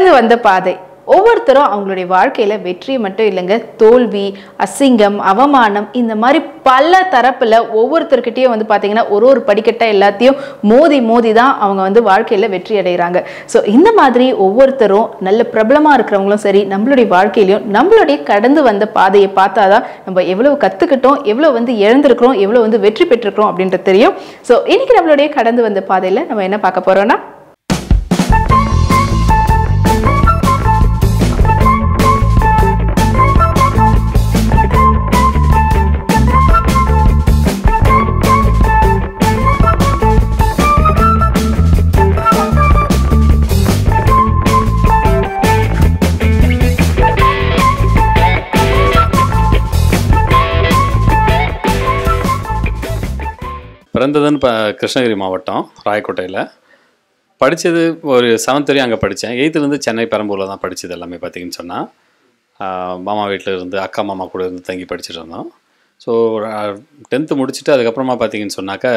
கடந்து வந்த பாதை ஒவ்வொருத்தரும் அவங்களுடைய வாழ்க்கையில வெற்றி மட்டும் இல்லைங்க தோல்வி அசிங்கம் அவமானம் இந்த மாதிரி பல தரப்புல ஒவ்வொருத்தர்கிட்டயும் வந்து பாத்தீங்கன்னா ஒரு ஒரு படிக்கட்டை எல்லாத்தையும் மோதி மோதி தான் அவங்க வந்து வாழ்க்கையில வெற்றி அடைகிறாங்க ஸோ இந்த மாதிரி ஒவ்வொருத்தரும் நல்ல பிரபலமா இருக்கிறவங்களும் சரி நம்மளுடைய வாழ்க்கையிலையும் நம்மளுடைய கடந்து வந்த பாதையை பார்த்தாதான் நம்ம எவ்வளவு கத்துக்கிட்டோம் எவ்வளவு வந்து இழந்திருக்கிறோம் எவ்வளவு வந்து வெற்றி பெற்றிருக்கிறோம் அப்படின்றது தெரியும் ஸோ இன்னைக்கு நம்மளுடைய கடந்து வந்த பாதையில நம்ம என்ன பார்க்க போறோம்னா பிறந்ததுன்னு இப்போ கிருஷ்ணகிரி மாவட்டம் ராயக்கோட்டையில் படித்தது ஒரு செவன்த் வரையும் அங்கே படித்தேன் எயித்துலேருந்து சென்னை பெரம்பூரில் தான் படித்தது எல்லாமே பார்த்தீங்கன்னு சொன்னால் மாமா வீட்டில் இருந்து அக்கா மாமா கூட இருந்து தங்கி படிச்சுட்டு இருந்தோம் ஸோ டென்த்து முடிச்சுட்டு அதுக்கப்புறமா பார்த்தீங்கன்னு சொன்னாக்கா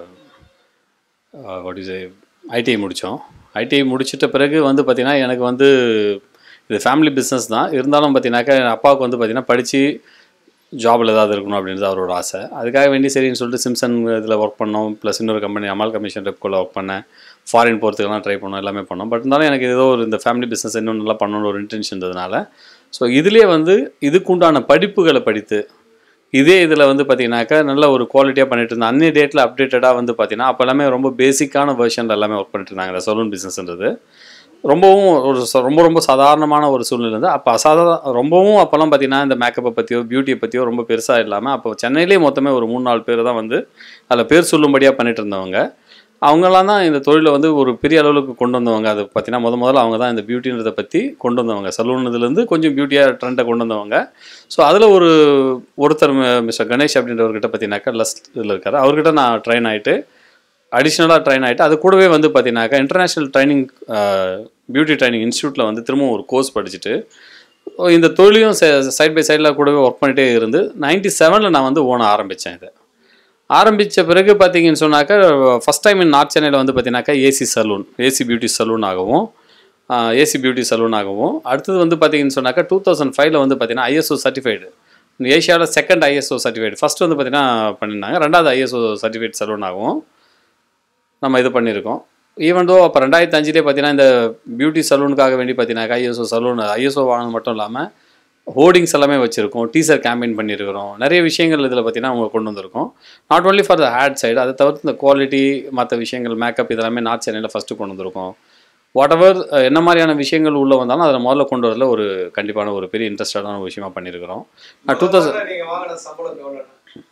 வாட் இஸ் ஐடிஐ முடித்தோம் ஐடிஐ முடிச்சிட்ட பிறகு வந்து பார்த்திங்கன்னா எனக்கு வந்து இது ஃபேமிலி பிஸ்னஸ் தான் இருந்தாலும் பார்த்தீங்கன்னாக்கா அப்பாவுக்கு வந்து பார்த்திங்கன்னா படித்து ஜாபில் ஏதாவது இருக்கணும் அப்படின்றது அவரோட ஆசை அதுக்காக வேண்டி சரின்னு சொல்லிட்டு சிம்சன் இதில் ஒர்க் பண்ணோம் ப்ளஸ் இன்னொரு கம்பெனி அமால் கமிஷன் ரெப்கோவில் ஒர்க் பண்ணேன் ஃபாரின் போகிறதுக்கெல்லாம் ட்ரை பண்ணோம் எல்லாமே பண்ணோம் பட் இருந்தாலும் எனக்கு ஏதோ ஒரு இந்த ஃபேமிலி பிஸ்னஸ் இன்னும் நல்லா பண்ணணும்னு ஒரு இன்டென்ஷன் இருந்ததுனால ஸோ இதுலேயே வந்து இதுக்குண்டான படிப்புகளை படித்து இதே இதில் வந்து பார்த்தீங்கன்னாக்கா நல்ல ஒரு குவாலிட்டியாக பண்ணிட்டு இருந்தேன் அன்னே டேட்டில் அப்டேட்டடாக வந்து பார்த்தீங்கன்னா அப்போ எல்லாமே ரொம்ப பேசிக்கான வெர்ஷனில் எல்லாமே ஒர்க் பண்ணிட்டு இருந்தாங்க இந்த சலூன் பிஸ்னஸ்ன்றது ரொம்பவும் ஒரு ச- ரொம்ப ரொம்ப சாதாரணமான ஒரு சூழ்நிலை இருந்து அப்போ அசாதாரண ரொம்பவும் அப்போல்லாம் பார்த்தீங்கன்னா இந்த மேக்கப்பை பற்றியோ பியூட்டியை பற்றியோ ரொம்ப பெருசாக இல்லாமல் அப்போ சென்னையிலே மொத்தமே ஒரு மூணு நாலு பேர் தான் வந்து அதில் பேர் சொல்லும்படியாக பண்ணிட்டு இருந்தவங்க அவங்கெல்லாம் தான் இந்த தொழிலை வந்து ஒரு பெரிய அளவுக்கு கொண்டு வந்தவங்க அது பார்த்தீங்கன்னா முத முதல்ல அவங்க தான் இந்த பியூட்டின்றதை பற்றி கொண்டு வந்தவங்க சலூன் இதுலேருந்து கொஞ்சம் பியூட்டியாக ட்ரெண்டை கொண்டு வந்தவங்க ஸோ அதில் ஒரு ஒருத்தர் மிஸ்டர் கணேஷ் அப்படின்றவர்கிட்ட பார்த்தீங்கன்னாக்கா லஸ்ட் இதில் இருக்கார் அவர்கிட்ட நான் ட்ரெயின் ஆகிட்டு அடிஷ்னலாக ட்ரெயின் ஆகிட்டு அது கூடவே வந்து பார்த்தீங்கன்னாக்கா இன்டர்நேஷ்னல் ட்ரைனிங் பியூட்டி ட்ரைனிங் இன்ஸ்டியூட்டில் வந்து திரும்பவும் ஒரு கோர்ஸ் படிச்சுட்டு இந்த தொழிலையும் சைட் பை சைடில் கூடவே ஒர்க் பண்ணிகிட்டே இருந்து நைன்டி செவனில் நான் வந்து ஓன ஆரம்பித்தேன் இதை ஆரம்பித்த பிறகு பார்த்தீங்கன்னு சொன்னாக்கா ஃபஸ்ட் டைம் இன் நார்த் சென்னையில் வந்து பார்த்தீங்கன்னாக்கா AC saloon AC beauty saloon ஆகவும் ஏசி பியூட்டி சலூன் ஆகவும் அடுத்தது வந்து பார்த்தீங்கன்னு சொன்னாக்கா டூ தௌசண்ட் ஃபைவ்ல வந்து பார்த்தீங்கன்னா ஐஎஸ்ஓ சர்டிஃபைடு ஏஷியாவில் செகண்ட் ஐஎஸ்ஓ சர்டிஃபைடு ஃபஸ்ட் வந்து பார்த்தீங்கன்னா பண்ணியிருந்தாங்க ரெண்டாவது ஐஎஸ்ஓ சர்டிஃபைட் சலூன் ஆகவும் நம்ம இது பண்ணியிருக்கோம் ஈவன் தோ அப்போ ரெண்டாயிரத்தி அஞ்சுலேயே பார்த்தீங்கன்னா இந்த பியூட்டி சலூனுக்காக வேண்டி பார்த்தீங்கன்னா ஐஎஸ்ஓ சலூன் ஐஎஸ்ஓ வாங்கினது மட்டும் இல்லாமல் ஹோர்டிங்ஸ் எல்லாமே வச்சுருக்கோம் டீசர் கேம்பெயின் பண்ணியிருக்கிறோம் நிறைய விஷயங்கள் இதில் பார்த்தீங்கன்னா அவங்க கொண்டு வந்திருக்கோம் not only for the head side அதை தவிர்த்து இந்த குவாலிட்டி மற்ற விஷயங்கள் மேக்கப் இதெல்லாமே நார்த் சென்னையில் ஃபஸ்ட்டு கொண்டு வந்திருக்கோம் வாட் எவர் என்ன மாதிரியான விஷயங்கள் உள்ளே வந்தாலும் அதில் முதல்ல கொண்டு வரல ஒரு கண்டிப்பான ஒரு பெரிய இன்ட்ரெஸ்டடான ஒரு விஷயமா பண்ணியிருக்கிறோம் நான் டூ தௌசண்ட் நீங்க வாங்கின சம்பளம் எவ்வளோ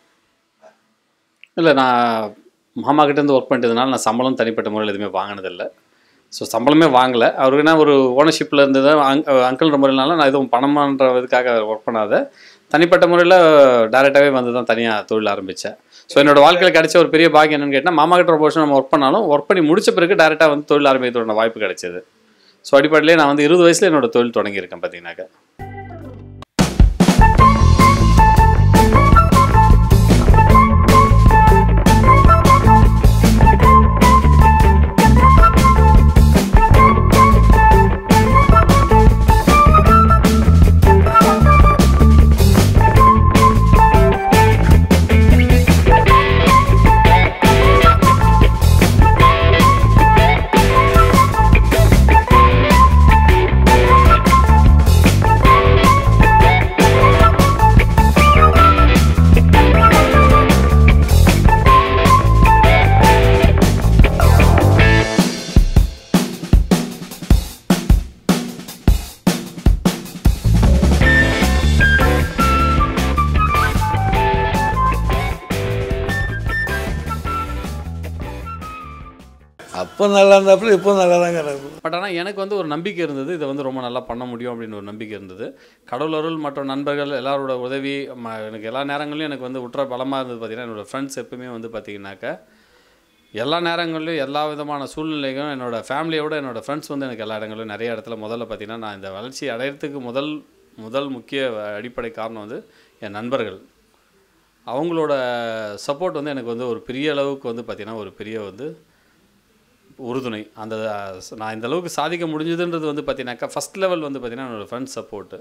இல்லை நான் மாமா கிட்ட இருந்து ஒர்க் பண்ணிட்டதுனால நான் சம்பளம் தனிப்பட்ட முறையில் எதுவுமே வாங்கினதில்லை ஸோ சம்பளமே வாங்கலை அவருக்கு என்ன ஒரு ஓனர்ஷிப்பில் இருந்தது அங்கிள்ன்ற முறையினால நான் எதுவும் பணமான்ற இதுக்காக ஒர்க் பண்ணாத தனிப்பட்ட முறையில் டேரெக்டாகவே வந்து தான் தனியாக தொழில் ஆரம்பித்தேன் ஸோ என்னோட வாழ்க்கையில் கிடைச்ச ஒரு பெரிய பாக்கியம் என்னன்னு கேட்டால் மாமா கிட்ட ரொம்ப வருஷம் நம்ம ஒர்க் பண்ணாலும் ஒர்க் பண்ணி முடிச்ச பிறகு டேரெக்டாக வந்து தொழில் ஆரம்பிக்கிறதோட வாய்ப்பு கிடைச்சது ஸோ அடிப்படையிலே நான் வந்து இருபது வயசில் என்னோட தொழில் தொடங்கியிருக்கேன் பார்த்தீங்கன்னாக்கா அப்போ நல்லா இருந்தாப்புல இப்போ நல்லா தாங்க இருக்கு பட் ஆனால் எனக்கு வந்து ஒரு நம்பிக்கை இருந்தது இதை வந்து ரொம்ப நல்லா பண்ண முடியும் அப்படின்னு ஒரு நம்பிக்கை இருந்தது கடவுள் அருள் மற்ற நண்பர்கள் எல்லாரோட உதவி ம- எனக்கு எல்லா நேரங்களையும் எனக்கு வந்து உற்ற பலமாக இருந்தது பார்த்தீங்கன்னா என்னோடய ஃப்ரெண்ட்ஸ் எப்பவுமே வந்து பார்த்தீங்கன்னாக்கா எல்லா நேரங்கள்லையும் எல்லா விதமான சூழ்நிலைகளும் என்னோடய ஃபேமிலியோட என்னோடய ஃப்ரெண்ட்ஸ் வந்து எனக்கு எல்லா இடங்களிலும் நிறைய இடத்துல முதல்ல பார்த்தீங்கன்னா நான் இந்த வளர்ச்சி அடையிறதுக்கு முதல் முதல் முக்கிய அடிப்படை காரணம் வந்து என் நண்பர்கள் அவங்களோட சப்போர்ட் வந்து எனக்கு வந்து ஒரு பெரிய அளவுக்கு வந்து பார்த்திங்கன்னா ஒரு பெரிய வந்து உறுதுணை அந்த அஹ், நான் இந்த அளவுக்கு சாதிக்க முடிஞ்சதுன்றது வந்து பார்த்தீங்கன்னாக்கா ஃபஸ்ட் லெவல் வந்து பார்த்தீங்கன்னா என்னோடய ஃப்ரெண்ட்ஸ் சப்போர்ட்டு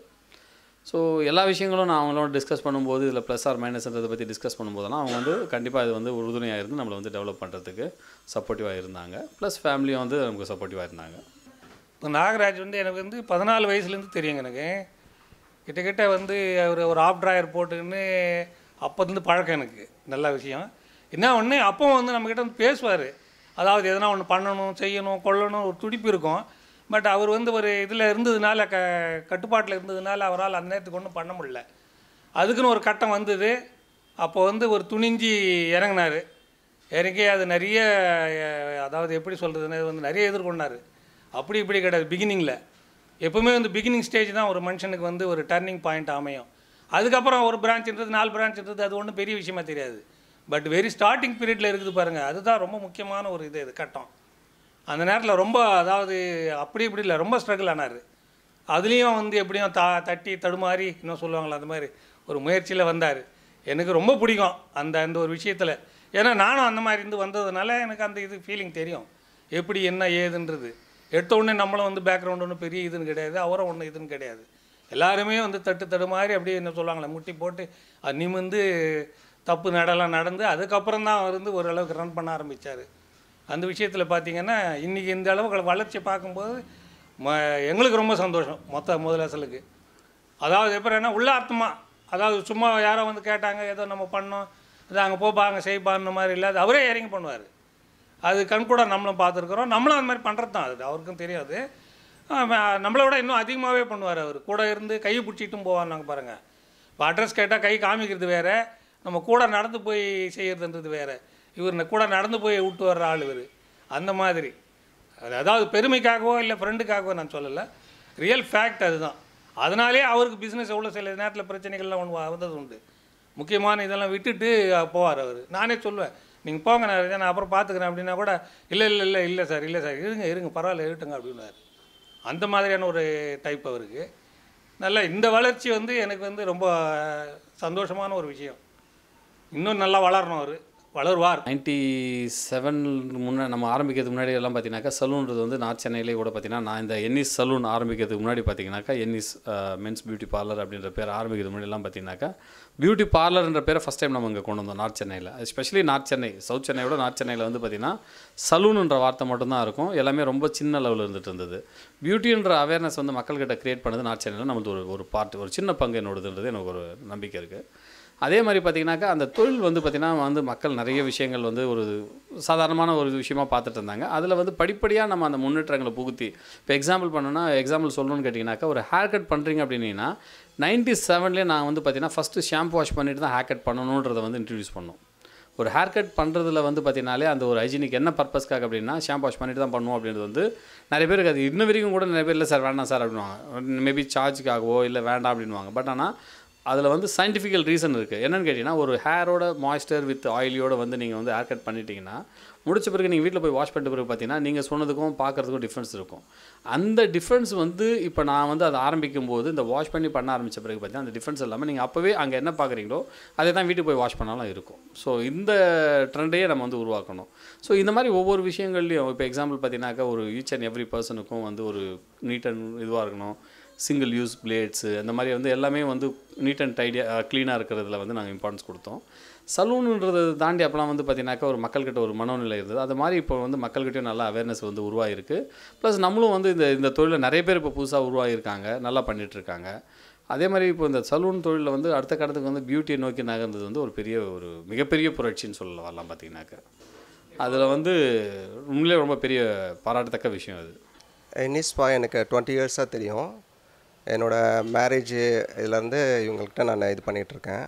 ஸோ எல்லா விஷயங்களும் நான் அவங்களோட டிஸ்கஸ் பண்ணும்போது இதில் ப்ளஸ் ஆர் மைனஸ்ன்றதை பற்றி டிஸ்கஸ் பண்ணும்போதெல்லாம் அவங்க வந்து கண்டிப்பாக இது வந்து உறுதுணையாக இருந்து நம்மளை வந்து டெவலப் பண்ணுறதுக்கு சப்போர்ட்டிவாக இருந்தாங்க ப்ளஸ் ஃபேமிலியும் வந்து நமக்கு சப்போர்ட்டிவாக இருந்தாங்க இப்போ நாகராஜ் வந்து எனக்கு வந்து பதினாலு வயசுலேருந்து தெரியுங்க எனக்கு கிட்டத்தட்ட வந்து அவர் ஒரு ஆஃப் ட்ராயர் போட்டுக்கின்னு அப்போதுலேருந்து பழக்கம் எனக்கு நல்ல விஷயம் என்ன ஒன்று அப்போ வந்து நம்மக்கிட்ட வந்து பேசுவார் அதாவது எதனா ஒன்று பண்ணணும் செய்யணும் கொள்ளணும் ஒரு துடிப்பு இருக்கும் பட் அவர் வந்து ஒரு இதில் இருந்ததுனால க கட்டுப்பாட்டில் இருந்ததுனால அவரால் அந்த நேரத்துக்கு ஒன்றும் பண்ண முடியல அதுக்குன்னு ஒரு கட்டம் வந்தது அப்போ வந்து ஒரு துணிஞ்சி இறங்கினார் இறங்கி அது நிறைய அஹ், அதாவது எப்படி சொல்கிறதுன்னு வந்து நிறைய எதிர்கொண்டார் அப்படி இப்படி கிடையாது பிகினிங்கில் எப்பவுமே வந்து பிகினிங் ஸ்டேஜ் தான் ஒரு மனுஷனுக்கு வந்து ஒரு டர்னிங் பாயிண்ட் அமையும் அதுக்கப்புறம் ஒரு பிரான்ச்ன்றது நாலு பிரான்ச்ன்றது அது ஒன்றும் பெரிய விஷயமா தெரியாது பட் வெரி ஸ்டார்டிங் பீரியடில் இருக்குது பாருங்கள் அதுதான் ரொம்ப முக்கியமான ஒரு இது இது கட்டம் அந்த நேரத்தில் ரொம்ப அதாவது அப்படி இப்படி இல்லை ரொம்ப ஸ்ட்ரகிள் ஆனார் அதுலேயும் வந்து எப்படியும் தா தட்டி தடுமாறி இன்னும் சொல்லுவாங்களே அந்த மாதிரி ஒரு முயற்சியில் வந்தார் எனக்கு ரொம்ப பிடிக்கும் அந்த அந்த ஒரு விஷயத்தில் ஏன்னா நானும் அந்த மாதிரி இருந்து வந்ததுனால எனக்கு அந்த இது ஃபீலிங் தெரியும் எப்படி என்ன ஏதுன்றது எடுத்த உடனே நம்மளும் வந்து பேக்ரவுண்ட் ஒன்றும் பெரிய இதுன்னு கிடையாது அவரும் ஒன்றும் இதுன்னு கிடையாது எல்லாருமே வந்து தட்டு தடுமாறி அப்படியே என்ன சொல்லுவாங்களே முட்டி போட்டு அது நிமிந்து தப்பு நடலாம் நடந்து அதுக்கப்புறம் தான் அவர் வந்து ஓரளவுக்கு ரன் பண்ண ஆரம்பித்தார் அந்த விஷயத்தில் பார்த்தீங்கன்னா இன்றைக்கி இந்த அளவுக்கு வளர்ச்சி பார்க்கும்போது ம எங்களுக்கு ரொம்ப சந்தோஷம் மொத்த முதலசலுக்கு அதாவது எப்படின்னா உள்ளார்த்தமாக அதாவது சும்மா யாரோ வந்து கேட்டாங்க ஏதோ நம்ம பண்ணோம் இது அங்கே போப்பா அங்கே செய்ப்பான்ற மாதிரி இல்லாத அவரே இறங்கி பண்ணுவார் அது கண்கூட நம்மளும் பார்த்துருக்குறோம் நம்மளும் அந்த மாதிரி பண்ணுறது தான் அது அவருக்கும் தெரியாது ஆமா, நம்மளை விட இன்னும் அதிகமாகவே பண்ணுவார் அவர் கூட இருந்து கையை பிடிச்சிட்டும் போவார் நாங்கள் பாருங்கள் இப்போ அட்ரஸ் கேட்டால் கை காமிக்கிறது வேறு நம்ம கூட நடந்து போய் செய்கிறதுன்றது வேறு இவர் கூட நடந்து போய் விட்டு வர்ற ஆள் இவர் அந்த மாதிரி அது அதாவது பெருமைக்காகவோ இல்லை ஃப்ரெண்டுக்காகவோ நான் சொல்லலை ரியல் ஃபேக்ட் அதுதான் அதனாலே அவருக்கு பிஸ்னஸ் எவ்வளோ சில நேரத்தில் பிரச்சனைகள்லாம் ஒன்று வந்தது உண்டு முக்கியமான இதெல்லாம் விட்டுட்டு போவார் அவர் நானே சொல்லுவேன் நீங்கள் போங்க நான் நான் அப்புறம் பார்த்துக்கிறேன் அப்படின்னா கூட இல்லை இல்லை இல்லை இல்லை சார் இல்லை சார் இருங்க இருங்க பரவாயில்ல இருக்கட்டுங்க அப்படின்னாரு அந்த மாதிரியான ஒரு டைப் அவருக்கு நல்ல இந்த வளர்ச்சி வந்து எனக்கு வந்து ரொம்ப சந்தோஷமான ஒரு விஷயம் இன்னும் நல்லா வளரணும் அவர் வளருவார் நைன்ட்டி செவன் முன்னே நம்ம ஆரம்பிக்கிறதுக்கு முன்னாடி எல்லாம் பார்த்தீங்கன்னாக்கா சலூன்றது வந்து நார்த் சென்னையிலே கூட பார்த்தீங்கன்னா நான் இந்த என்னிஸ் சலூன் ஆரம்பிக்கிறதுக்கு முன்னாடி பார்த்தீங்கன்னாக்கா என்னிஸ் மென்ஸ் பியூட்டி பார்லர் அப்படின்ற பேர் ஆரம்பிக்கிறதுக்கு முன்னாடிலாம் பார்த்தீங்கன்னாக்கா பியூட்டி பார்லர்ன்ற பேரை ஃபஸ்ட் டைம் நம்ம இங்கே கொண்டு வந்தோம் நார்த் சென்னையில் எஸ்பெஷலி நார்த் சென்னை சவுத் சென்னையோட நார்த் சென்னையில் வந்து பார்த்தீங்கன்னா சலூனுன்ற வார்த்தை மட்டும்தான் இருக்கும் எல்லாமே ரொம்ப சின்ன லெவலில் இருந்துட்டு இருந்தது பியூட்டின்ற அவேர்னஸ் வந்து மக்கள்கிட்ட கிரியேட் பண்ணது நார்த் சென்னையில் நம்மளுக்கு ஒரு ஒரு பார்ட் ஒரு சின்ன பங்கு என்னோடதுன்றது எனக்கு ஒரு நம்பிக்கை இருக்குது அதே மாதிரி பார்த்தீங்கன்னாக்கா அந்த தொழில் வந்து பார்த்திங்கன்னா வந்து மக்கள் நிறைய விஷயங்கள் வந்து ஒரு சாதாரணமான ஒரு விஷயமா பார்த்துட்டு இருந்தாங்க அதில் வந்து படிப்படியாக நம்ம அந்த முன்னேற்றங்களை புகுத்தி இப்போ எக்ஸாம்பிள் பண்ணோன்னா எக்ஸாம்பிள் சொல்லணும்னு கேட்டிங்கனாக்கா ஒரு ஹேர் கட் பண்ணுறீங்க அப்படின்னீங்கன்னா நைன்டி செவன்லேயே நான் வந்து பார்த்தீங்கன்னா ஃபஸ்ட்டு ஷாம்பு வாஷ் பண்ணிட்டு தான் ஹேர் கட் பண்ணணுன்றதை வந்து இன்ட்ரடியூஸ் பண்ணோம் ஒரு ஹேர் கட் பண்ணுறதுல வந்து பார்த்தீங்கனாலே அந்த ஒரு ஹைஜீனிக் என்ன பர்பஸ்க்காக அப்படின்னா ஷாம்பு வாஷ் பண்ணிட்டு தான் பண்ணுவோம் அப்படின்றது வந்து நிறைய பேருக்கு அது இன்ன வரைக்கும் கூட நிறைய பேர் இல்லை சார் வேண்டாம் சார் அப்படின்வாங்க மேபி சார்ஜுக்காகவோ இல்லை வேண்டாம் அப்படின்வாங்க பட் ஆனால் அதில் வந்து சயின்டிஃபிக்கல் ரீசன் இருக்குது என்னென்னு கேட்டிங்கன்னா ஒரு ஹேரோட மாய்ஸ்டர் வித் ஆயிலியோட வந்து நீங்கள் வந்து ஹேர் கட் பண்ணிட்டீங்கன்னா முடிச்ச பிறகு நீங்கள் வீட்டில் போய் வாஷ் பண்ணிட்ட பிறகு பார்த்தீங்கன்னா நீங்கள் சொன்னதுக்கும் பார்க்குறதுக்கும் டிஃப்ரென்ஸ் இருக்கும் அந்த டிஃப்ரென்ஸ் வந்து இப்போ நான் வந்து அதை ஆரம்பிக்கும் போது இந்த வாஷ் பண்ணி பண்ண ஆரம்பித்த பிறகு பார்த்தீங்கன்னா அந்த டிஃப்ரென்ஸ் இல்லாமல் நீங்கள் அப்போவே அங்கே என்ன பார்க்குறீங்களோ அதே தான் வீட்டுக்கு போய் வாஷ் பண்ணாலும் இருக்கும் ஸோ இந்த ட்ரெண்டையே நம்ம வந்து உருவாக்கணும் ஸோ இந்த மாதிரி ஒவ்வொரு விஷயங்கள்லையும் இப்போ எக்ஸாம்பிள் பார்த்தீங்கன்னாக்கா ஒரு ஈச் அண்ட் எவ்ரி பர்சனுக்கும் வந்து ஒரு நீட் அண்ட் இதுவாக இருக்கணும் சிங்கிள் யூஸ் பிளேட்ஸு அந்த மாதிரி வந்து எல்லாமே வந்து நீட் அண்ட் டைடியாக க்ளீனாக இருக்கிறதுல வந்து நாங்கள் இம்பார்ட்டன்ஸ் கொடுத்தோம் சலூனுன்றதை தாண்டி அப்போலாம் வந்து பார்த்தீங்கன்னாக்கா ஒரு மக்கள்கிட்ட ஒரு மனோநிலை இருந்தது அது மாதிரி இப்போ வந்து மக்கள்கிட்டயும் நல்ல அவேர்னஸ் வந்து உருவாகிருக்கு ப்ளஸ் நம்மளும் வந்து இந்த இந்த தொழிலில் நிறைய பேர் இப்போ புதுசாக உருவாகியிருக்காங்க நல்லா பண்ணிட்டு இருக்காங்க அதே மாதிரி இப்போ இந்த சலூன் தொழிலில் வந்து அடுத்த கடத்துக்கு வந்து பியூட்டியை நோக்கி நகர்ந்தது வந்து ஒரு பெரிய ஒரு மிகப்பெரிய புரட்சின்னு சொல்ல வரலாம் பார்த்தீங்கன்னாக்கா அதில் வந்து உண்மையிலே ரொம்ப பெரிய பாராட்டத்தக்க விஷயம் அது இனிஸ்பா எனக்கு டுவெண்ட்டி இயர்ஸாக தெரியும் என்னோடய மேரேஜ் இதுலேருந்து இவங்கள்கிட்ட நான் இது பண்ணிகிட்ருக்கேன்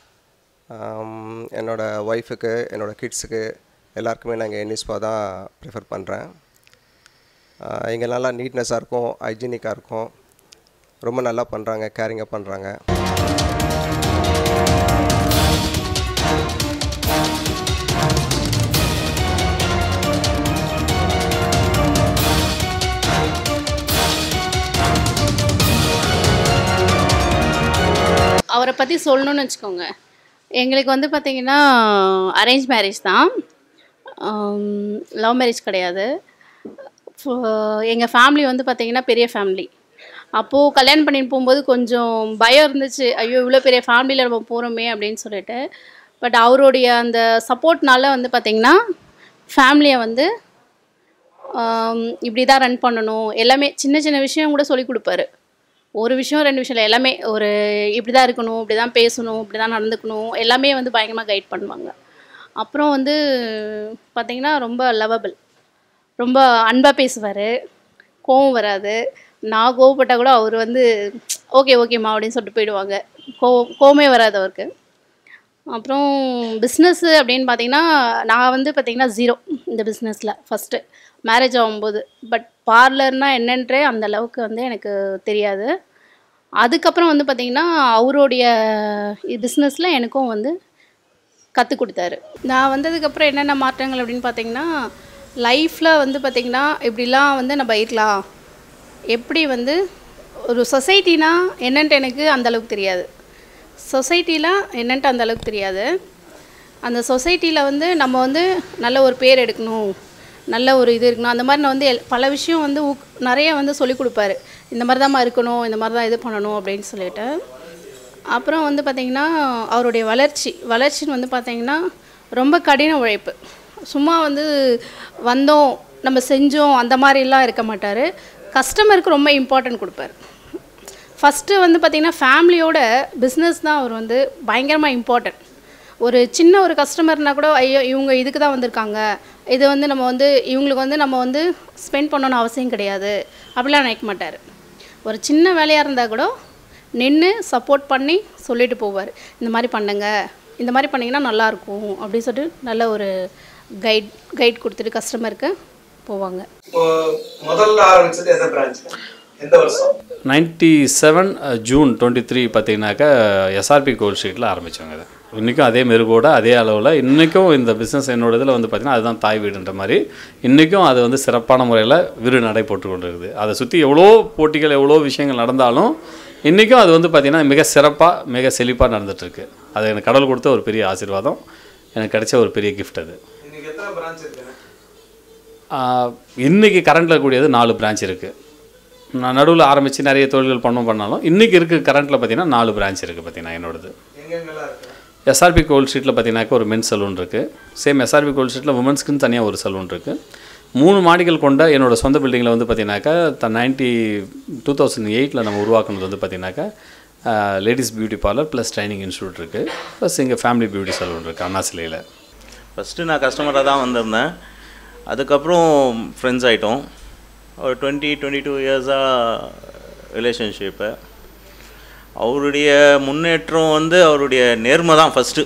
என்னோடய ஒய்ஃபுக்கு என்னோடய கிட்ஸுக்கு எல்லாருக்குமே நாங்கள் என்னிஸ்பா தான் ப்ரிஃபர் பண்ணுறேன் இங்கே நல்லா நீட்னஸாக இருக்கும் ஹைஜீனிக்காக இருக்கும் ரொம்ப நல்லா பண்ணுறாங்க கேரிங்காக பண்ணுறாங்க அவரை பற்றி சொல்லணும்னு வச்சுக்கோங்க எங்களுக்கு வந்து பார்த்திங்கன்னா அரேஞ்ச் மேரேஜ் தான் லவ் மேரேஜ் கிடையாது எங்கள் ஃபேமிலி வந்து பார்த்திங்கன்னா பெரிய ஃபேமிலி அப்போது கல்யாணம் பண்ணிட்டு போகும்போது கொஞ்சம் பயம் இருந்துச்சு ஐயோ இவ்வளோ பெரிய ஃபேமிலியில் நம்ம போகிறோமே அப்படின்னு சொல்லிட்டு பட் அவருடைய அந்த சப்போர்ட்னால வந்து பார்த்திங்கன்னா ஃபேமிலியை வந்து ஆம், இப்படி தான் ரன் பண்ணணும் எல்லாமே சின்ன சின்ன விஷயம் கூட சொல்லி கொடுப்பாரு ஒரு விஷயம் ரெண்டு விஷயம் இல்லை எல்லாமே ஒரு இப்படி தான் இருக்கணும் இப்படி தான் பேசணும் இப்படி தான் நடந்துக்கணும் எல்லாமே வந்து பயங்கரமாக கைட் பண்ணுவாங்க அப்புறம் வந்து பார்த்திங்கன்னா ரொம்ப லவபிள் ரொம்ப அன்பாக பேசுவார் கோவம் வராது நான் கோவப்பட்டால் கூட அவர் வந்து ஓகே ஓகேம்மா அப்படின்னு சொல்லிட்டு போயிடுவாங்க கோவம் கோவமே வராது அவருக்கு அப்புறம் பிஸ்னஸ்ஸு அப்படின்னு பார்த்தீங்கன்னா நான் வந்து பார்த்தீங்கன்னா ஜீரோ இந்த பிஸ்னஸில் ஃபஸ்ட்டு மேரேஜ் ஆகும்போது பட் பார்லர்னால் என்னன்றே அந்த அளவுக்கு வந்து எனக்கு தெரியாது அதுக்கப்புறம் வந்து பார்த்திங்கன்னா அவருடைய பிஸ்னஸில் எனக்கும் வந்து கற்றுக் கொடுத்தாரு நான் வந்ததுக்கப்புறம் என்னென்ன மாற்றங்கள் அப்படின்னு பார்த்தீங்கன்னா லைஃப்பில் வந்து பார்த்திங்கன்னா இப்படிலாம் வந்து நம்ம இருக்கலாம் எப்படி வந்து ஒரு சொசைட்டினா என்னன்ட்டு எனக்கு அந்த அளவுக்கு தெரியாது சொசைட்டிலாம் என்னன்ட்டு அந்த அளவுக்கு தெரியாது அந்த சொசைட்டியில் வந்து நம்ம வந்து நல்ல ஒரு பேர் எடுக்கணும் நல்ல ஒரு இது இருக்கணும் அந்த மாதிரி நான் வந்து எல்- பல விஷயம் வந்து ஊக் நிறைய வந்து சொல்லி கொடுப்பாரு இந்த மாதிரி தான்மா இருக்கணும் இந்த மாதிரி தான் இது பண்ணணும் அப்படின்னு சொல்லிட்டு அப்புறம் வந்து பார்த்திங்கன்னா அவருடைய வளர்ச்சி வளர்ச்சின்னு வந்து பார்த்திங்கன்னா ரொம்ப கடின உழைப்பு சும்மா வந்து வந்தோம் நம்ம செஞ்சோம் அந்த மாதிரிலாம் இருக்க மாட்டார் கஸ்டமருக்கு ரொம்ப இம்பார்ட்டன்ட் கொடுப்பாரு ஃபஸ்ட்டு வந்து பார்த்திங்கன்னா ஃபேமிலியோட பிஸ்னஸ் தான் அவர் வந்து பயங்கரமாக இம்பார்ட்டன்ட் ஒரு சின்ன ஒரு கஸ்டமர்னா கூட ஐயோ இவங்க இதுக்கு தான் வந்திருக்காங்க இது வந்து நம்ம வந்து இவங்களுக்கு வந்து நம்ம வந்து ஸ்பெண்ட் பண்ணணும்னு அவசியம் கிடையாது அப்படிலாம் நினைக்க மாட்டார் ஒரு சின்ன வேலையாக இருந்தால் கூட நின்று சப்போர்ட் பண்ணி சொல்லிட்டு போவார் இந்த மாதிரி பண்ணுங்க இந்த மாதிரி பண்ணிங்கன்னா நல்லாயிருக்கும் அப்படின்னு சொல்லிட்டு நல்ல ஒரு கைட் கைட் கொடுத்துட்டு கஸ்டமருக்கு போவாங்க இப்போ முதல்ல ஆரம்பிச்சது எந்த பிரான்ச் எந்த வருஷம் ninety seven June twenty three பார்த்தீங்கன்னாக்கா எஸ்ஆர்பி கோல்ட் ஸ்ட்ரீட்டில் ஆரம்பித்தோங்க அது இன்றைக்கும் அதே மெருகோட அதே அளவில் இன்றைக்கும் இந்த பிஸ்னஸ் என்னோட இதில் வந்து பார்த்திங்கன்னா அதுதான் தாய் வீடுன்ற மாதிரி இன்றைக்கும் அது வந்து சிறப்பான முறையில் விரு நடை போட்டு கொண்டு இருக்குது அதை சுற்றி எவ்வளோ போட்டிகள் எவ்வளோ விஷயங்கள் நடந்தாலும் இன்றைக்கும் அது வந்து பார்த்திங்கன்னா மிக சிறப்பாக மிக செழிப்பாக நடந்துகிட்ருக்கு அது எனக்கு கடவுள் கொடுத்த ஒரு பெரிய ஆசீர்வாதம் எனக்கு கிடைச்ச ஒரு பெரிய கிஃப்ட் அது இன்னைக்கு எத்தனை பிரான்ச் இருக்குண்ணே ஆஹ் இன்னைக்கு கரண்ட்டில் கூடியது நாலு பிரான்ச் இருக்குது நான் நடுவில் ஆரம்பித்து நிறைய தொழில்கள் பண்ணோம் பண்ணாலும் இன்றைக்கி இருக்க கரண்ட்டில் பார்த்தீங்கன்னா நாலு பிரான்ச் இருக்குது பார்த்தீங்கன்னா என்னோடது எங்கெங்கெல்லாம் இருக்கு எஸ்ஆர்பி கோல்ட் ஸ்ட்ரீட்டில் பார்த்தீங்கன்னாக்கா ஒரு மென்ஸ் சலூன் இருக்குது சேம் எஸ்ஆர்பி கோல்ட் ஸ்ட்ரீட்டில் உமன்ஸ்க்குன்னு தனியாக ஒரு சலூன் இருக்குது மூணு மாடிகள் கொண்ட என்னோட சொந்த பில்டிங்கில் வந்து பார்த்தீங்கன்னாக்கா த நைன்ட்டி டூ தௌசண்ட் எயிட்டில் நம்ம உருவாக்குனது வந்து பார்த்தீங்கன்னாக்கா ladies beauty parlour plus training institute இருக்குது ப்ளஸ் இங்கே ஃபேமிலி பியூட்டி சலூன் இருக்குது அண்ணா சிலையில் ஃபஸ்ட்டு நான் கஸ்டமராக தான் வந்திருந்தேன் அதுக்கப்புறம் ஃப்ரெண்ட்ஸ் ஆகிட்டோம் ஒரு டுவெண்ட்டி டுவெண்ட்டி டூ இயர்ஸாக ரிலேஷன்ஷிப்பு அவருடைய முன்னேற்றம் வந்து அவருடைய நேர்மை தான் ஃபஸ்ட்டு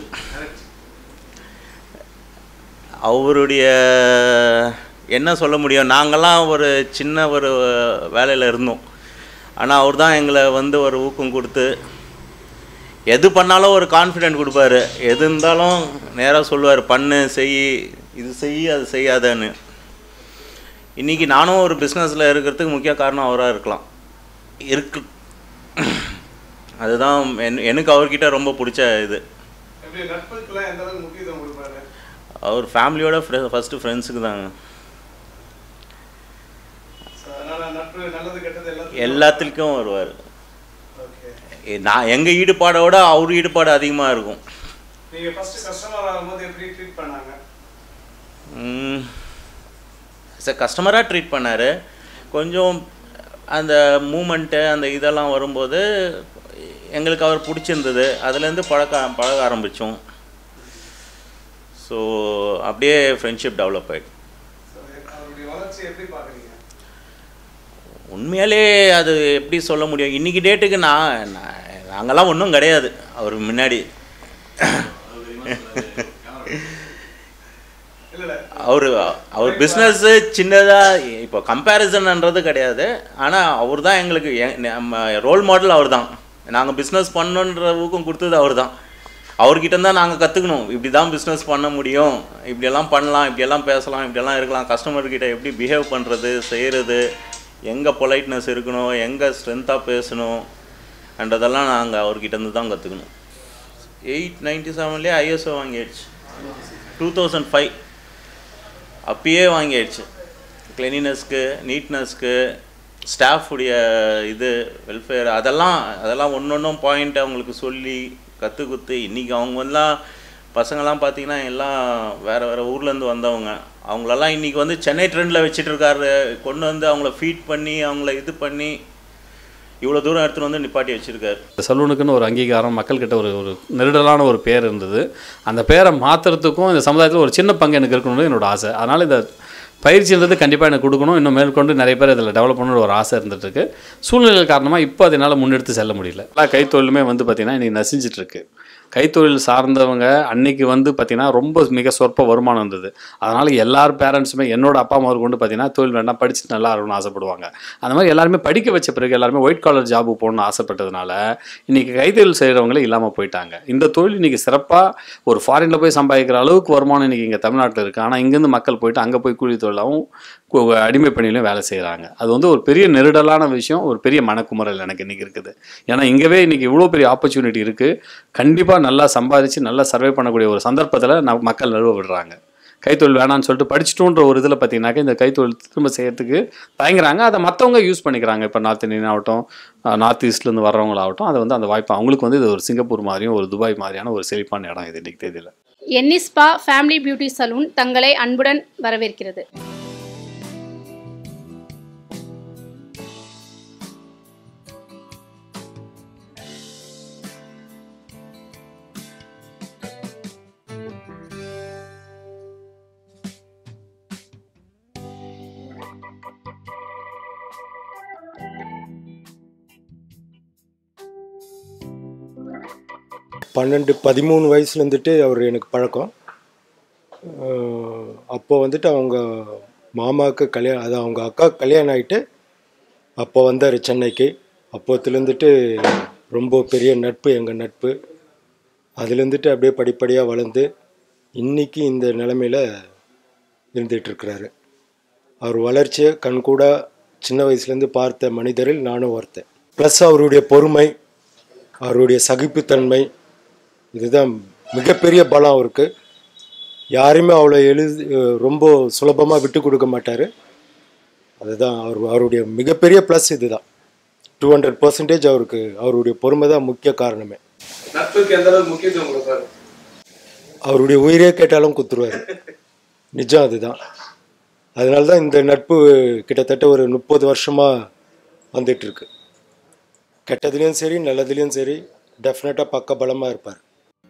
அவருடைய என்ன சொல்ல முடியும் நாங்கள்லாம் ஒரு சின்ன ஒரு வேலையில் இருந்தோம் ஆனால் அவர் தான் எங்களை வந்து ஒரு ஊக்கம் கொடுத்து எது பண்ணாலும் ஒரு கான்ஃபிடென்ட் கொடுப்பாரு எது இருந்தாலும் நேராக சொல்லுவார் பண்ணு செய் இது செய் அது செய்யாதன்னு இன்றைக்கி நானும் ஒரு பிஸ்னஸில் இருக்கிறதுக்கு முக்கிய காரணம் அவராக இருக்கலாம் இருக்கு அதுதான் என் எனக்கு அவர்கிட்ட ரொம்ப பிடிச்ச இது எப்படி நட்புக்கெல்லாம் எந்த அளவுக்கு முக்கியத்துவம் கொடுப்பாரு அவர் ஃபேமிலியோட ஃப்ரெ ஃபஸ்ட்டு ஃப்ரெண்ட்ஸுக்கு தாங்க So, அதனால நட்பு நல்லது கெட்டது எல்லாத்தையும் எல்லாத்துக்கும் வருவார் ஓகே நான் எங்கள் ஈடுபாடோட அவர் ஈடுபாடு அதிகமாக இருக்கும் நீங்க ஃபர்ஸ்ட் கஸ்டமர் ஆகும்போது எப்படி ட்ரீட் பண்ணாங்க சார் கஸ்டமராக ட்ரீட் பண்ணார் கொஞ்சம் அந்த மூமெண்ட்டு அந்த இதெல்லாம் வரும்போது எங்களுக்கு அவர் பிடிச்சிருந்தது அதுலேருந்து பழக்க பழக ஆரம்பித்தோம் ஸோ அப்படியே ஃப்ரெண்ட்ஷிப் டெவலப் ஆகிடுச்சு So, அவருடைய வளர்ச்சி எப்படி பாக்குறீங்க உண்மையாலே அது எப்படி சொல்ல முடியும் இன்றைக்கி டேட்டுக்கு நான் நான்- நாங்கெல்லாம் ஒன்றும் கிடையாது அவர் முன்னாடி இல்ல இல்ல அவர் அவர் பிஸ்னஸ்ஸு சின்னதாக இப்போ கம்பேரிசன்ன்றது கிடையாது ஆனால் அவர் தான் எங்களுக்கு எ- நம்ம ரோல் மாடல் அவர் தான் நாங்கள் பிஸ்னஸ் பண்ணணுன்ற ஊக்கம் கொடுத்தது அவர் தான் அவர்கிட்ட தான் நாங்கள் கற்றுக்கணும் இப்படி தான் பிஸ்னஸ் பண்ண முடியும் இப்படியெல்லாம் பண்ணலாம் இப்படியெல்லாம் பேசலாம் இப்படியெல்லாம் இருக்கலாம் கஸ்டமர்கிட்ட எப்படி பிஹேவ் பண்ணுறது செய்கிறது எங்கே பொலைட்னஸ் இருக்கணும் எங்கே ஸ்ட்ரென்த்தாக பேசணும் என்றதெல்லாம் நாங்கள் அவர்கிட்ட இருந்து தான் கற்றுக்கணும் எயிட் நைன்டி செவன்லேயே ஐஎஸ்ஓ வாங்கிடுச்சு டூ தௌசண்ட் ஃபைவ் அப்பயே வாங்கியாச்சு கிளீனினஸ்க்கு நீட்னஸ்க்கு ஸ்டாஃபுடைய இது வெல்ஃபேர் அதெல்லாம் அதெல்லாம் ஒன்று ஒன்றும் பாயிண்ட் அவங்களுக்கு சொல்லி கற்று குத்து இன்றைக்கி அவங்க எல்லாம் பசங்கள்லாம் பார்த்தீங்கன்னா எல்லாம் வேறு வேறு ஊர்லேருந்து வந்தவங்க அவங்களெல்லாம் இன்றைக்கி வந்து சென்னை ட்ரெண்டில் வச்சுட்டு இருக்காரு கொண்டு வந்து அவங்கள ஃபீட் பண்ணி அவங்கள இது பண்ணி இவ்வளோ தூரம் எடுத்துகிட்டு வந்து நிப்பாட்டி வச்சுருக்காரு இந்த சலூனுக்குன்னு ஒரு அங்கீகாரம் மக்கள்கிட்ட ஒரு ஒரு நெருடலான ஒரு பேர் இருந்தது அந்த பேரை மாற்றுறதுக்கும் இந்த சமுதாயத்தில் ஒரு சின்ன பங்கு எனக்கு இருக்கணும்னு என்னோட ஆசை அதனால் இந்த பயிற்சின்றது கண்டிப்பாக எனக்கு கொடுக்கணும் இன்னும் மேற்கொண்டு நிறைய பேர் இதில் டெவலப் பண்ணணும்னு ஒரு ஆசை இருந்துகிட்ருக்கு சூழ்நிலைகள் காரணமாக இப்போ அதனால் முன்னெடுத்து செல்ல முடியல எல்லா கைத்தொழிலுமே வந்து பார்த்திங்கன்னா இன்றைக்கி நசிஞ்சிட்டு இருக்கு கைத்தொழில் சார்ந்தவங்க அன்னைக்கு வந்து பார்த்திங்கன்னா ரொம்ப மிக சொற்ப வருமானம் இருந்தது அதனால் எல்லார் பேரண்ட்ஸுமே என்னோட அப்பா அம்மா கொண்டு பார்த்தீங்கன்னா தொழில் வேண்டாம் படிச்சுட்டு நல்லா இருக்கணும்னு ஆசைப்படுவாங்க அந்த மாதிரி எல்லாருமே படிக்க வச்ச பிறகு எல்லாருமே ஒயிட் காலர் ஜாபுக்கு போகணும்னு ஆசைப்பட்டதுனால இன்றைக்கி கைத்தொழில் செய்கிறவங்களே இல்லாமல் போயிட்டாங்க இந்த தொழில் இன்றைக்கி சிறப்பாக ஒரு ஃபாரினில் போய் சம்பாதிக்கிற அளவுக்கு வருமானம் இன்றைக்கி இங்கே தமிழ்நாட்டில் இருக்குது ஆனால் இங்கேருந்து மக்கள் போயிட்டு அங்கே போய் கூலி தொழிலாகவும் கு- அடிமை பணியிலும் வேலை செய்கிறாங்க அது வந்து ஒரு பெரிய நெருடலான விஷயம் ஒரு பெரிய மனக்குமுறல் எனக்கு இன்றைக்கி இருக்குது ஏன்னா இங்கேவே இன்றைக்கி இவ்வளோ பெரிய ஆப்பர்ச்சுனிட்டி இருக்குது கண்டிப்பாக நல்லா சம்பாதிச்சு நல்லா சர்வே பண்ணக்கூடிய ஒரு சந்தர்ப்பத்தில் நம்ம மக்கள் நழுவ விடுறாங்க கைத்தொழில் வேணாம்னு சொல்லிட்டு படிச்சிட்டோன்ற ஒரு இதில் பார்த்தீங்கன்னாக்கா இந்த கைத்தொழில் திரும்ப செய்யறதுக்கு தயங்குறாங்க அதை மற்றவங்க யூஸ் பண்ணிக்கிறாங்க இப்போ நார்த் இந்தியன் ஆகட்டும் நார்த் ஈஸ்ட்லேருந்து வர்றவங்களாகட்டும் அதை வந்து அந்த வாய்ப்பு அவங்களுக்கு வந்து இது ஒரு சிங்கப்பூர் மாதிரியும் ஒரு துபாய் மாதிரியான ஒரு செழிப்பான இடம் இது இன்றைக்கி தேதியில் என்னிஸ்பா ஃபேமிலி பியூட்டி சலூன் தங்களை அன்புடன் வரவேற்கிறது பன்னெண்டு பதிமூணு வயசுலேருந்துட்டு அவர் எனக்கு பழக்கம் அஹ் அப்போ வந்துட்டு அவங்க மாமாவுக்கு கல்யாணம் அது அவங்க அக்கா கல்யாணம் ஆகிட்டு அப்போ வந்தார் சென்னைக்கு அப்போத்துலேருந்துட்டு ரொம்ப பெரிய நட்பு எங்கள் நட்பு அதுலேருந்துட்டு அப்படியே படிப்படியாக வளர்ந்து இன்னைக்கு இந்த நிலமையில் இருந்துகிட்ருக்கிறாரு அவர் வளர்ச்சியை கண்கூட சின்ன வயசுலேருந்து பார்த்த மனிதரில் நானும் ஒருத்தன் ப்ளஸ் அவருடைய பொறுமை அவருடைய சகிப்புத்தன்மை இதுதான் மிகப்பெரிய பலம் அவருக்கு யாரையுமே அவ்வளோ எழு ரொம்ப சுலபமாக விட்டு கொடுக்க மாட்டார் அதுதான் அவர் அவருடைய மிகப்பெரிய ப்ளஸ் இதுதான் டூ ஹண்ட்ரட் பர்சன்டேஜ் அவருக்கு அவருடைய பொறுமை தான் முக்கிய காரணமே நட்புக்கு எந்த அளவுக்கு முக்கியத்துவம் கொடுப்பாரு அவருடைய உயிரே கேட்டாலும் குத்துருவார் நிஜம் அதுதான் அதனால தான் இந்த நட்பு கிட்டத்தட்ட ஒரு முப்பது வருஷமாக வந்துட்டு இருக்கு கெட்டதுலேயும் சரி நல்லதுலேயும் சரி டெஃபினட்டாக பக்க பலமாக இருப்பார்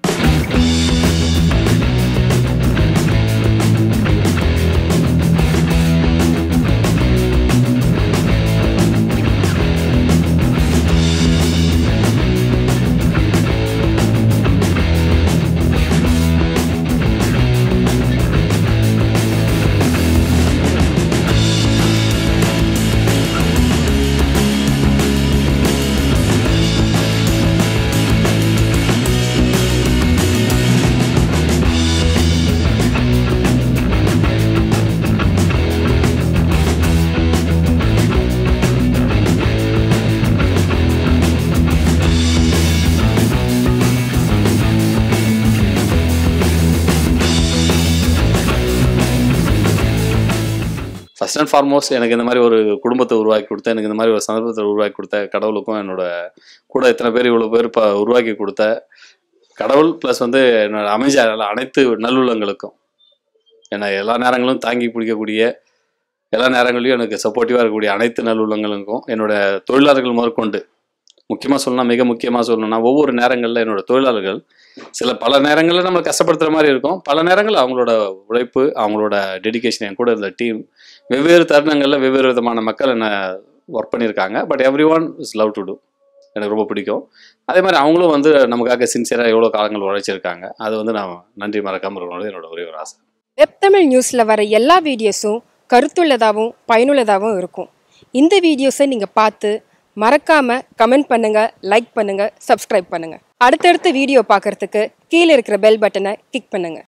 ஃபர்ஸ்ட் அண்ட் ஃபார்மோஸ்ட் எனக்கு இந்த மாதிரி ஒரு குடும்பத்தை உருவாக்கி கொடுத்த எனக்கு இந்த மாதிரி ஒரு சந்தர்ப்பத்தை உருவாக்கி கொடுத்த கடவுளுக்கும் என்னோட கூட இத்தனை பேர் இவ்வளோ பேர் இப்போ உருவாக்கி கொடுத்த கடவுள் ப்ளஸ் வந்து என்னோட அமைச்சர் அனைத்து நல்லுள்ளங்களுக்கும் என்னை எல்லா நேரங்களும் தாங்கி பிடிக்கக்கூடிய எல்லா நேரங்களையும் எனக்கு சப்போர்ட்டிவாக இருக்கக்கூடிய அனைத்து நல்லுள்ளங்களுக்கும் என்னோட தொழிலாளர்கள் முதற்கொண்டு முக்கியமாக சொல்லணும் மிக முக்கியமாக சொல்லணும்னா ஒவ்வொரு நேரங்களில் என்னோட தொழிலாளர்கள் சில பல நேரங்களில் நம்ம கஷ்டப்படுத்துகிற மாதிரி இருக்கும் பல நேரங்களில் அவங்களோட உழைப்பு அவங்களோட டெடிகேஷன் என் கூட இருந்த டீம் வெவ்வேறு தருணங்களில் வெவ்வேறு விதமான மக்கள் என்னை ஒர்க் பண்ணியிருக்காங்க but every one is love to do எனக்கு ரொம்ப பிடிக்கும் அதே மாதிரி அவங்களும் வந்து நமக்காக சின்சியராக எவ்வளோ காலங்கள் உழைச்சிருக்காங்க அது வந்து நான் நன்றி மறக்காமல் இருக்கணும்னு என்னோட ஒரே ஒரு ஆசை வெப் தமிழ் நியூஸில் வர எல்லா வீடியோஸும் கருத்துள்ளதாகவும் பயனுள்ளதாகவும் இருக்கும் இந்த வீடியோஸை நீங்கள் பார்த்து மறக்காமல் கமெண்ட் பண்ணுங்கள் லைக் பண்ணுங்கள் சப்ஸ்கிரைப் பண்ணுங்கள் அடுத்தடுத்த வீடியோ பார்க்குறதுக்கு கீழே இருக்கிற பெல் பட்டனை கிளிக் பண்ணுங்கள்